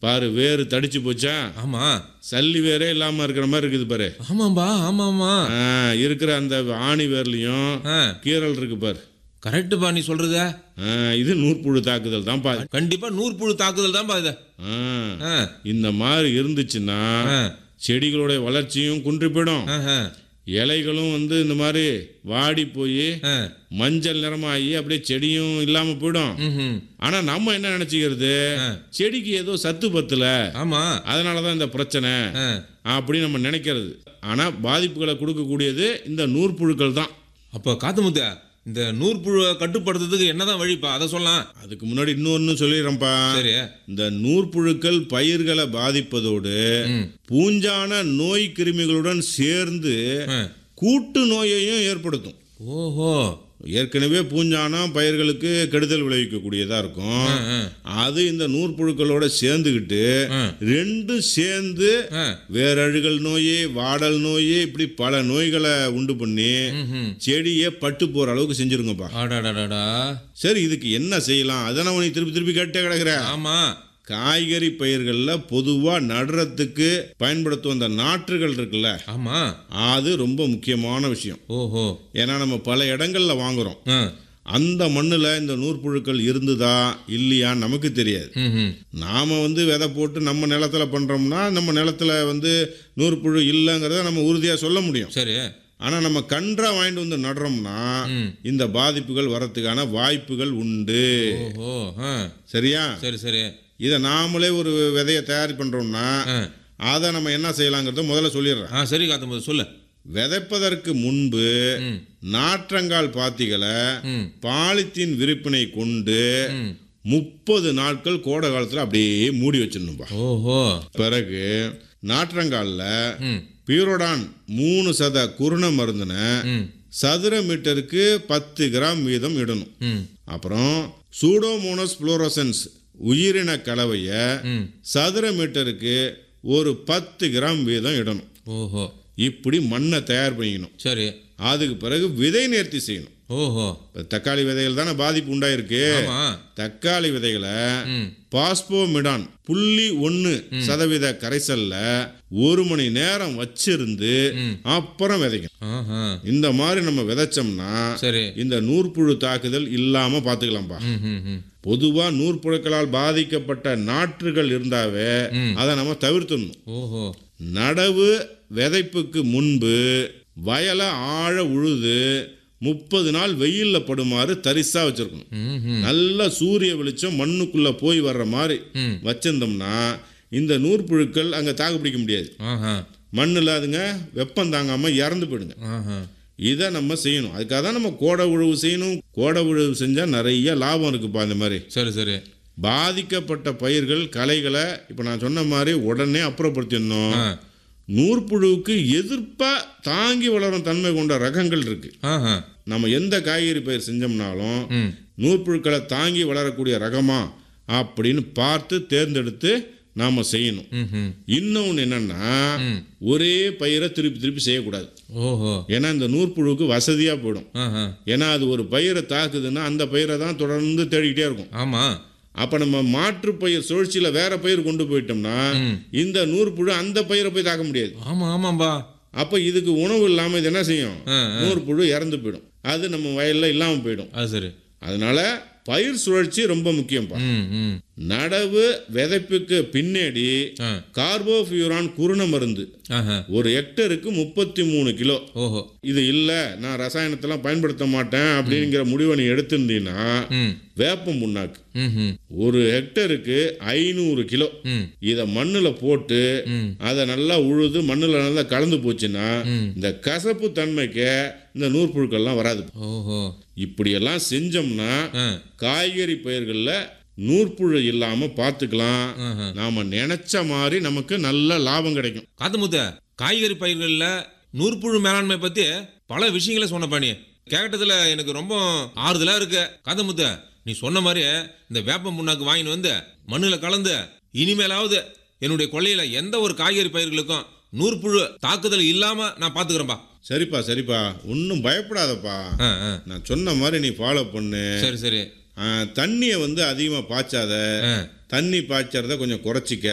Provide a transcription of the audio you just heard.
பாரு வேறு தடிச்சு போச்சா ஆமா சல்லி வேரே இல்லாம இருக்கிற மாதிரி இருக்குது பாரு ஆமாம்பா ஆமாம்மா ஆ, இருக்கிற அந்த ஆணி வேர்லையும் ஆ கீரல் இருக்கு பாரு கரெக்டுப்பா நீ சொல்றத ஆ, இது நூற்புழு தாக்குதல் தான்ப்பா கண்டிப்பா நூற்புழு தாக்குதல் தான்ப்பா இது ஆ, ஆ, இந்த மாதிரி இருந்துச்சுன்னா ஆ, செடிகளுடைய வளர்ச்சியும் குன்றி போயிடும் ஆஹா, இலைகளும் வந்து இந்த மாதிரி வாடி போய் ஆ, மஞ்சள் நிறமாகி அப்படியே செடியும் இல்லாம போயிடும் ம்ஹும். ஆனா நம்ம என்ன நினைச்சுக்கிறது ஆ. செடிக்கு ஏதோ சத்து பத்தல ஆமா அதனாலதான் இந்த பிரச்சனை ஆ, அப்படி நம்ம நினைக்கிறது ஆனா பாதிப்புகளை கொடுக்கக்கூடியது இந்த நூற்புழுக்கள் தான் அப்ப காத்து முத்த இந்த நூற்புழுவை கட்டுப்படுத்துறதுக்கு என்னதான் வழிப்பா அதை சொல்லலாம் அதுக்கு முன்னாடி இன்னொன்னு சொல்லிடுறேன்ப்பா சரி இந்த நூற்புழுக்கள் பயிர்களை பாதிப்பதோடு ம், பூஞ்சான நோய் கிருமிகளுடன் சேர்ந்து ஆ. கூட்டு நோயையும் ஏற்படுத்தும் ஓஹோ ஏற்கனவே பூஞ்சானம் பயிர்களுக்கு கெடுதல் விளைவிக்கக்கூடியதா இருக்கும் ஆ, ஆ, அது இந்த நூற்புழுக்களோட சேர்ந்துக்கிட்டு ஆ. ரெண்டும் சேர்ந்து ஆ, வேரழுகல் நோய் வாடல் நோய் இப்படி பல நோய்களை உண்டு பண்ணி ம்ஹும். செடியை பட்டு போற அளவுக்கு செஞ்சிருங்கப்பா அடடடடா சரி இதுக்கு என்ன செய்யலாம் அதான உனக்கு திருப்பி திருப்பி கேட்டே கிடக்குற ஆமா காய்கறி பயிர்களில் பொதுவாக நடுறதுக்கு பயன்படுத்தும் அந்த நாற்றுகள் இருக்குல்ல ஆமா அது ரொம்ப முக்கியமான விஷயம் ஓஹோ ஏன்னா நம்ம பல இடங்கள்ல வாங்குறோம் ஆ, அந்த மண்ணில் இந்த நூற்புழுக்கள் இருந்துதா இல்லையான்னு நமக்கு தெரியாது ம்ஹும். நாம் வந்து விதை போட்டு நம்ம நிலத்துல பண்ணுறோம்னா நம்ம நிலத்துல வந்து நூற்புழு இல்லைங்கிறத நம்ம உறுதியாக சொல்ல முடியும் சரி ஆனால் நம்ம கன்றா வாங்கிட்டு வந்து நடுறோம்னா ம். இந்த பாதிப்புகள் வரத்துக்கான வாய்ப்புகள் உண்டு ஓஹோ ஆ, சரியா சரி சரி இதை நாமளே ஒரு விதையை தயார் பண்ணுறோம்னா ஆ, அதை நம்ம என்ன செய்யலாங்கிறத முதல்ல சொல்லிடுறேன் ஆ சரி காத்து முத்த சொல்லு விதைப்பதற்கு முன்பு ம், நாற்றங்கால் பாத்திகளை ம், பாலித்தீன் விரிப்பினை கொண்டு ம். முப்பது நாட்கள் கோடை காலத்தில் அப்படியே மூடி வச்சிடணும்பா ஓஹோ பிறகு நாற்றங்காலில் ம், பியூரோடான் மூணு சத குருண மருந்தின ம், சதுர மீட்டருக்கு பத்து கிராம் வீதம் இடணும் ம், அப்புறம் சூடோமோனஸ் புளோரோசன்ஸ் உயிரின கலவையை ம். சதுர மீட்டருக்கு ஒரு பத்து கிராம் வீதம் இடணும் ஓஹோ இப்படி மண்ணை தயார் பண்ணிக்கணும் சரி அதுக்கு பிறகு விதை நேர்த்தி செய்யணும் ஓஹோ இப்போ தக்காளி விதைகள் தானே பாதிப்பு உண்டாயிருக்கு ஆமா தக்காளி விதைகளை ம் பாஸ்போமிடான் புள்ளி ஒன்று சதவீத கரைசல்ல ஒரு மணி நேரம் வச்சிருந்து ம். அப்புறம் விதைக்கணும் ஆஹா இந்த மாதிரி நம்ம விதைச்சோம்னா சரி இந்த நூற்புழு தாக்குதல் இல்லாம பாத்துக்கலாம்ப்பா ம் ம் ம் பொதுவா நூற்புழுக்களால் பாதிக்கப்பட்ட நாற்றுகள் இருந்தாவே ம். அதை நம்ம தவிர்த்துடணும் ஓஹோ நடவு விதைப்புக்கு முன்பு வயலை ஆழ உழுது முப்பது நாள் வெயில்ல படுமாறு தரிசா வச்சிருக்கணும் ம் ம் நல்ல சூரிய வெளிச்சம் மண்ணுக்குள்ள போய் வர்ற மாதிரி ம் வச்சிருந்தோம்னா இந்த நூற்புழுக்கள் அங்க தாக்கு பிடிக்க முடியாது ஆஹா மண்ணில் அதுங்க வெப்பம் தாங்காம இறந்து போயிடுங்க ஆஹா இதை நம்ம செய்யணும் அதுக்காக தான் நம்ம கோடை உழவு செய்யணும் கோடை உழவு செஞ்சால் நிறைய லாபம் இருக்குப்பா இந்த மாதிரி சரி சரி பாதிக்கப்பட்ட பயிர்கள் களைகளை இப்போ நான் சொன்ன மாதிரி உடனே அப்புறப்படுத்திடணும் ஆ நூற்புழுவுக்கு எதிர்ப்பாக தாங்கி வளரும் தன்மை கொண்ட ரகங்கள் இருக்கு ஆஹா நம்ம எந்த காய்கறி பயிர் செஞ்சோம்னாலும் ம் நூற்புழுக்களை தாங்கி வளரக்கூடிய ரகமா அப்படின்னு பார்த்து தேர்ந்தெடுத்து நாம் செய்யணும் ம் ம் இன்னொன்று என்னன்னா ம் ஒரே பயிரை திருப்பி திருப்பி செய்யக்கூடாது ஓஹோ ஏன்னா இந்த நூற்புழுவுக்கு வசதியாக போயிடும் ஆஹா ஏன்னா அது ஒரு பயிரை தாக்குதுன்னா அந்த பயிரை தான் தொடர்ந்து தேடிக்கிட்டே இருக்கும் ஆமா அப்போ நம்ம மாற்று பயிர் சுழற்சியில் வேற பயிர் கொண்டு போயிட்டோம்னா ம். இந்த நூற்புழு அந்த பயிரை போய் தாக்க முடியாது ஆமா ஆமாம்பா அப்போ இதுக்கு உணவு இல்லாமல் இது என்ன செய்யும் ஆ ஆ. நூற்புழு இறந்து போயிடும் அது நம்ம வயலில் இல்லாமல் போயிடும் அது சரி அதனால பயிர் சுழற்சி ரொம்ப முக்கியம்ப்பா ம் ம் நடவு விதைப்புக்கு பின்னாடி ஆ கார்போஃபியூரான் குருண மருந்து ஆஹா ஒரு ஹெக்டருக்கு முப்பத்தி மூணு கிலோ ஓஹோ இது இல்லை நான் ரசாயனத்தெல்லாம் பயன்படுத்த மாட்டேன் அப்படிங்கிற முடிவை நீ எடுத்திருந்தீங்கன்னா ம் வேப்பம் புண்ணாக்கு ம் ம் ஒரு ஹெக்டருக்கு ஐநூறு கிலோ ம் இதை மண்ணில் போட்டு ம் அதை நல்லா உழுது மண்ணில் நல்லா கலந்து போச்சுன்னா ம். இந்த கசப்பு தன்மைக்கு இந்த நூற்புழுக்கள்லாம் வராது ஓஹோ இப்படியெல்லாம் செஞ்சோம்னா ஆ காய்கறி பயிர்களில் நூற்புழு இல்லாமல் பார்த்துக்கலாம் ஆஹா நாம் நினச்ச மாதிரி நமக்கு நல்ல லாபம் கிடைக்கும் காத்து முத்த காய்கறி பயிர்களில் நூற்புழு மேலாண்மை பற்றி பல விஷயங்களை சொன்னப்பா நீ கேட்டதுல எனக்கு ரொம்ப ஆறுதலாக இருக்கு காத்து முத்த நீ சொன்ன மாதிரி இந்த வேப்பம் புண்ணாக்கு வாங்கிட்டு வந்து மண்ணில் கலந்து இனிமேலாவது என்னுடைய கொள்ளையில எந்த ஒரு காய்கறி பயிர்களுக்கும் நூற்புழு தாக்குதல் இல்லாம நான் பாத்துக்கிறேன்பா சரிப்பா சரிப்பா ஒன்றும் பயப்படாதப்பா ஆ, ஆ. நான் சொன்ன மாதிரி நீ ஃபாலோ பண்ணு சரி சரி ஆ, தண்ணியை வந்து அதிகமாக பாய்ச்சாத ஆ தண்ணி பாய்ச்சறத கொஞ்சம் குறைச்சிக்க